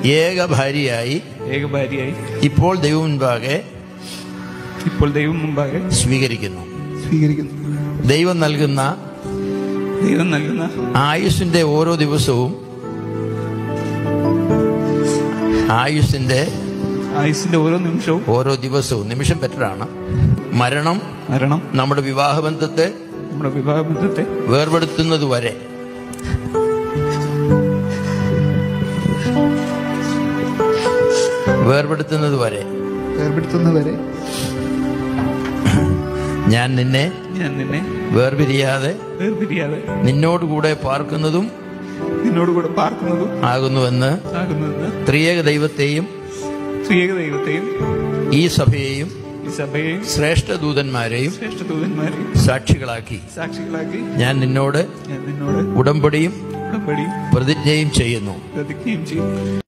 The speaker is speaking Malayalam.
ഏക ഭാര്യയായി ഏക ഭാര്യയായി ഇപ്പോൾ ദൈവം മുൻപാകെ ഇപ്പോൾ ദൈവം മുമ്പാകെ സ്വീകരിക്കുന്നു സ്വീകരിക്കുന്നു ദൈവം നൽകുന്ന ദൈവം നൽകുന്ന ആയുസിന്റെ ഓരോ ദിവസവും ആയുസിന്റെ ആയുസിന്റെ ഓരോ നിമിഷവും ഓരോ ദിവസവും നിമിഷം ബെറ്ററാണ് മരണം മരണം നമ്മുടെ വിവാഹബന്ധത്തെ നമ്മുടെ വിവാഹബന്ധത്തെ വേർപെടുത്തുന്നത് വരെ വേർപെടുത്തുന്നത് വരെ വേർപെടുത്തുന്നവരെ ഞാൻ നിന്നെ ഞാൻ നിന്നെ വേർപിരിയാതെ വേർപിരിയാതെ നിന്നോടുകൂടെ പാർക്കുന്നതും നിന്നോട് കൂടെ പാർക്കുന്നതും ആകുന്നുവെന്ന് ആകുന്നുവെന്ന് ത്രിയേക ദൈവത്തെയും ത്രിയേക ദൈവത്തെയും ഈ സഭയെയും ഈ സഭയെയും ശ്രേഷ്ഠ ദൂതന്മാരെയും ശ്രേഷ്ഠ ദൂതന്മാരെയും സാക്ഷികളാക്കി സാക്ഷികളാക്കി ഞാൻ നിന്നോട് ഞാൻ നിന്നോട് ഉടമ്പടിയും ഉടമ്പടി പ്രതിജ്ഞയും ചെയ്യുന്നു പ്രതിജ്ഞയും ചെയ്യും